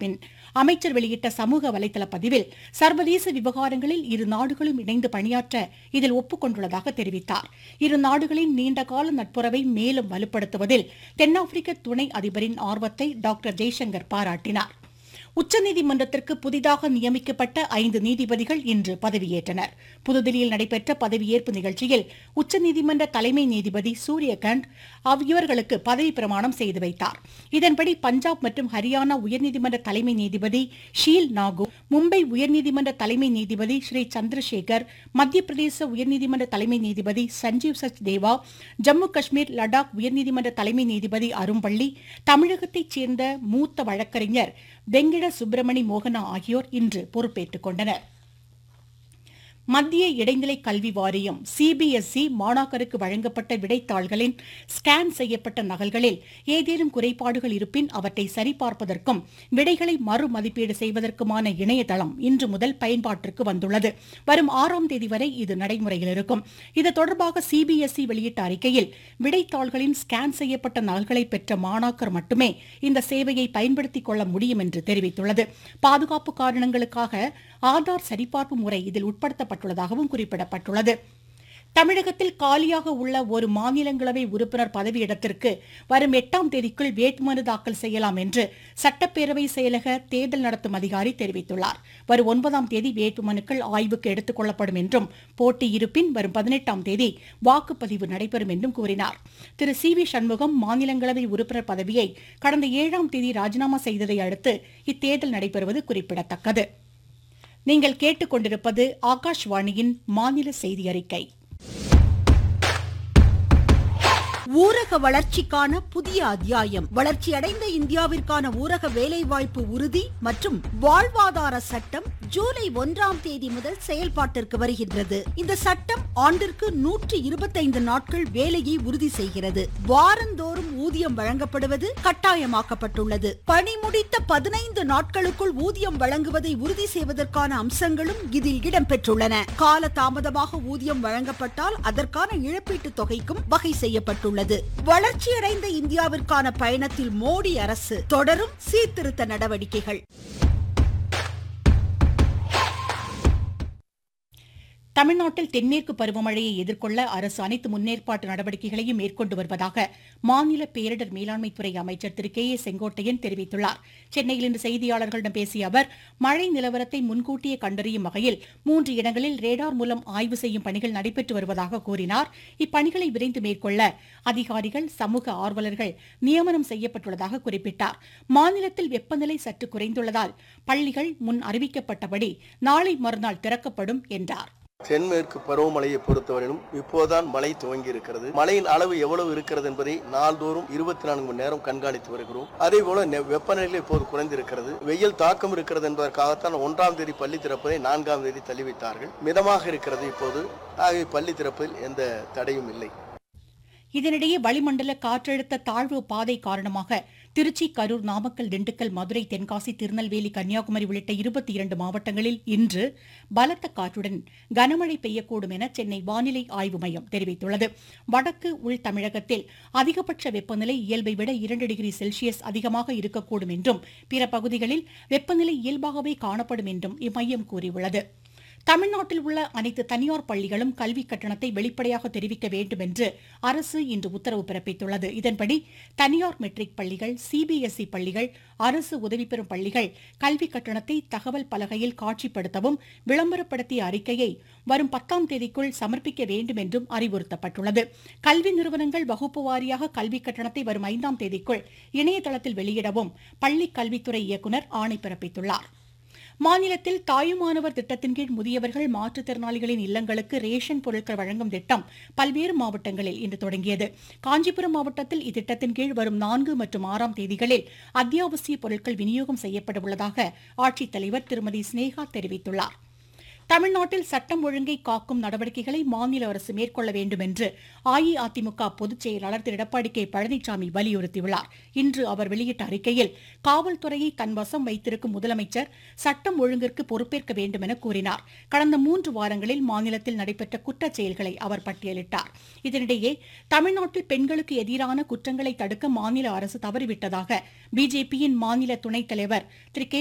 பின் அமைச்சர் வெளியிட்ட சமூக வலைதள பதிவில் சர்வதேச விவகாரங்களில் இரு நாடுகளும் இணைந்து பணியாற்ற இதில் ஒப்புக்கொண்டுள்ளதாக தெரிவித்தார் இரு நாடுகளின் நீண்டகால நட்புறவை மேலும் வலுப்படுத்துவதில் தென்னாப்பிரிக்க துணை அதிபரின் ஆர்வத்தை டாக்டர் ஜெய்சங்கர் பாராட்டினார் உச்சநீதிமன்றத்திற்கு புதிதாக நியமிக்கப்பட்ட ஐந்து நீதிபதிகள் இன்று பதவியேற்றனர் புதுதில்லியில் நடைபெற்ற பதவியேற்பு நிகழ்ச்சியில் உச்சநீதிமன்ற தலைமை நீதிபதி சூரியகாந்த் அவ் இவர்களுக்கு பதவி பிரமாணம் செய்து வைத்தார் இதன்படி பஞ்சாப் மற்றும் ஹரியானா உயர்நீதிமன்ற தலைமை நீதிபதி ஷீல் நாகு மும்பை உயர்நீதிமன்ற தலைமை நீதிபதி ஸ்ரீ சந்திரசேகர் மத்திய பிரதேச உயர்நீதிமன்ற தலைமை நீதிபதி சஞ்சீவ் சச் தேவா ஜம்மு காஷ்மீர் லடாக் உயர்நீதிமன்ற தலைமை நீதிபதி அரும்பள்ளி தமிழகத்தைச் சேர்ந்த மூத்த வழக்கறிஞர் வெங்கட சுப்பிரமணி மோகனா ஆகியோர் இன்று பொறுப்பேற்றுக் கொண்டனர் மத்திய இடைநிலை கல்வி வாரியம் சிபிஎஸ்இ மாணாக்கருக்கு வழங்கப்பட்ட விடைத்தாள்களின் ஸ்கேன் செய்யப்பட்ட நகல்களில் ஏதேனும் குறைபாடுகள் இருப்பின் அவற்றை சரிபார்ப்பதற்கும் விடைகளை மறுமதிப்பீடு செய்வதற்குமான இணையதளம் இன்று முதல் பயன்பாட்டிற்கு வந்துள்ளது வரும் ஆறாம் தேதி வரை இது நடைமுறையில் இருக்கும் இது தொடர்பாக சிபிஎஸ்இ வெளியிட்ட அறிக்கையில் விடைத்தாள்களின் ஸ்கேன் செய்யப்பட்ட நகல்களை பெற்ற மாணாக்கர் மட்டுமே இந்த சேவையை பயன்படுத்திக் கொள்ள முடியும் என்று தெரிவித்துள்ளது பாதுகாப்பு காரணங்களுக்காக ஆதார் சரிபார்ப்பு முறை இதில் உட்படுத்தப்பட்டுள்ளதாகவும் குறிப்பிடப்பட்டுள்ளது தமிழகத்தில் காலியாக உள்ள ஒரு மாநிலங்களவை உறுப்பினர் பதவியிடத்திற்கு வரும் எட்டாம் தேதிக்குள் வேட்புமனு தாக்கல் செய்யலாம் என்று சட்டப்பேரவை செயலக தேர்தல் நடத்தும் அதிகாரி தெரிவித்துள்ளார் வரும் ஒன்பதாம் தேதி வேட்புமனுக்கள் ஆய்வுக்கு எடுத்துக் கொள்ளப்படும் என்றும் போட்டி இருப்பின் வரும் பதினெட்டாம் தேதி வாக்குப்பதிவு நடைபெறும் என்றும் கூறினார் திரு சி வி சண்முகம் மாநிலங்களவை உறுப்பினர் பதவியை கடந்த ஏழாம் தேதி ராஜினாமா செய்ததை அடுத்து இத்தேர்தல் நடைபெறுவது குறிப்பிடத்தக்கது நீங்கள் கேட்டுக்கொண்டிருப்பது ஆகாஷ்வாணியின் மாநில செய்தி அறிக்கை ஊரக வளர்ச்சிக்கான புதிய அத்தியாயம் வளர்ச்சியடைந்த இந்தியாவிற்கான ஊரக வேலைவாய்ப்பு உறுதி மற்றும் வாழ்வாதார சட்டம் ஜூலை ஒன்றாம் தேதி முதல் செயல்பாட்டிற்கு வருகின்றது இந்த சட்டம் ஆண்டிற்கு நூற்றி இருபத்தைந்து நாட்கள் வேலையை உறுதி செய்கிறது வாரந்தோறும் ஊதியம் வழங்கப்படுவது கட்டாயமாக்கப்பட்டுள்ளது பணி முடித்த பதினைந்து நாட்களுக்குள் ஊதியம் வழங்குவதை உறுதி செய்வதற்கான அம்சங்களும் இதில் இடம்பெற்றுள்ளன கால தாமதமாக ஊதியம் வழங்கப்பட்டால் அதற்கான இழப்பீட்டுத் தொகைக்கும் வகை செய்யப்பட்டுள்ளது வளர்ச்சியடைந்த இந்தியாவிற்கான பயணத்தில் மோடி அரசு தொடரும் சீர்திருத்த நடவடிக்கைகள் தமிழ்நாட்டில் தென்மேற்கு பருவமழையை எதிர்கொள்ள அரசு அனைத்து முன்னேற்பாட்டு நடவடிக்கைகளையும் மேற்கொண்டு வருவதாக மாநில பேரிடர் மேலாண்மைத்துறை அமைச்சர் திரு கே ஏ செங்கோட்டையன் தெரிவித்துள்ளார் சென்னையில் இன்று செய்தியாளர்களிடம் பேசிய அவர் மழை நிலவரத்தை முன்கூட்டியே கண்டறியும் வகையில் மூன்று இடங்களில் ரேடார் மூலம் ஆய்வு செய்யும் பணிகள் நடைபெற்று வருவதாக கூறினார் இப்பணிகளை விரைந்து மேற்கொள்ள அதிகாரிகள் சமூக ஆர்வலர்கள் நியமனம் செய்யப்பட்டுள்ளதாக குறிப்பிட்டார் மாநிலத்தில் வெப்பநிலை சற்று குறைந்துள்ளதால் பள்ளிகள் முன் அறிவிக்கப்பட்டபடி நாளை மறுநாள் திறக்கப்படும் என்றார் தென்மேற்கு பருவமழையை பொறுத்தவரையிலும் இப்போதுதான் மழை துவங்கி இருக்கிறது மழையின் அளவு எவ்வளவு இருக்கிறது என்பதை நாள்தோறும் இருபத்தி நான்கு மணி நேரம் கண்காணித்து வருகிறோம் அதே போல நெ- வெப்பநிலை இப்போது குறைந்திருக்கிறது வெயில் தாக்கம் இருக்கிறது என்பதற்காகத்தான் ஒன்றாம் தேதி பள்ளி திறப்பதை நான்காம் தேதி தள்ளி வைத்தார்கள் மிதமாக இருக்கிறது இப்போது ஆகவே பள்ளி திறப்பில் எந்த தடையும் இல்லை இதனிடையே வளிமண்டல காற்றழுத்த தாழ்வு பாதை காரணமாக திருச்சி கரூர் நாமக்கல் திண்டுக்கல் மதுரை தென்காசி திருநெல்வேலி கன்னியாகுமரி உள்ளிட்ட இருபத்தி இரண்டு மாவட்டங்களில் இன்று பலத்த காற்றுடன் கனமழை பெய்யக்கூடும் என சென்னை வானிலை ஆய்வு மையம் தெரிவித்துள்ளது வடக்கு உள் தமிழகத்தில் அதிகபட்ச வெப்பநிலை இயல்பை விட இரண்டு டிகிரி செல்சியஸ் அதிகமாக இருக்கக்கூடும் என்றும் பிற பகுதிகளில் வெப்பநிலை இயல்பாகவே காணப்படும் என்றும் இம்மையம் கூறியுள்ளது தமிழ்நாட்டில் உள்ள அனைத்து தனியார் பள்ளிகளும் கல்வி கட்டணத்தை வெளிப்படையாக தெரிவிக்க வேண்டும் என்று அரசு இன்று உத்தரவு பிறப்பித்துள்ளது இதன்படி தனியார் மெட்ரிக் பள்ளிகள் சிபிஎஸ்இ பள்ளிகள் அரசு உதவி பெறும் பள்ளிகள் கல்வி கட்டணத்தை தகவல் பலகையில் காட்சிப்படுத்தவும் விளம்பரப்படுத்திய அறிக்கையை வரும் பத்தாம் தேதிக்குள் சமர்ப்பிக்க வேண்டும் என்றும் அறிவுறுத்தப்பட்டுள்ளது கல்வி நிறுவனங்கள் வகுப்பு வாரியாக கல்வி கட்டணத்தை வரும் ஐந்தாம் தேதிக்குள் இணையதளத்தில் வெளியிடவும் பள்ளி கல்வித்துறை இயக்குநர் ஆணை பிறப்பித்துள்ளார் மாநிலத்தில் தாயுமானவர் திட்டத்தின் கீழ் முதியவர்கள் மாற்றுத்திறனாளிகளின் இல்லங்களுக்கு ரேஷன் பொருட்கள் வழங்கும் திட்டம் பல்வேறு மாவட்டங்களில் இன்று தொடங்கியது காஞ்சிபுரம் மாவட்டத்தில் இத்திட்டத்தின் கீழ் வரும் நான்கு மற்றும் ஆறாம் தேதிகளில் அத்தியாவசிய பொருட்கள் விநியோகம் செய்யப்பட உள்ளதாக ஆட்சித்தலைவர் திருமதி ஸ்னேகா தெரிவித்துள்ளார் தமிழ்நாட்டில் சட்டம் ஒழுங்கை காக்கும் நடவடிக்கைகளை மாநில அரசு மேற்கொள்ள வேண்டும் என்று அஇஅதிமுக பொதுச் செயலாளர் திரு எடப்பாடி கே பழனிசாமி வலியுறுத்தியுள்ளார் இன்று அவர் வெளியிட்ட அறிக்கையில் காவல்துறையை தன் வசம் வைத்திருக்கும் முதலமைச்சர் சட்டம் ஒழுங்கிற்கு பொறுப்பேற்க வேண்டும் என கூறினார் கடந்த மூன்று வாரங்களில் மாநிலத்தில் நடைபெற்ற குற்றச் செயல்களை அவர் பட்டியலிட்டார் இதனிடையே தமிழ்நாட்டில் பெண்களுக்கு எதிரான குற்றங்களை தடுக்க மாநில அரசு தவறிவிட்டதாக பிஜேபியின் மாநில துணைத் தலைவர் திரு கே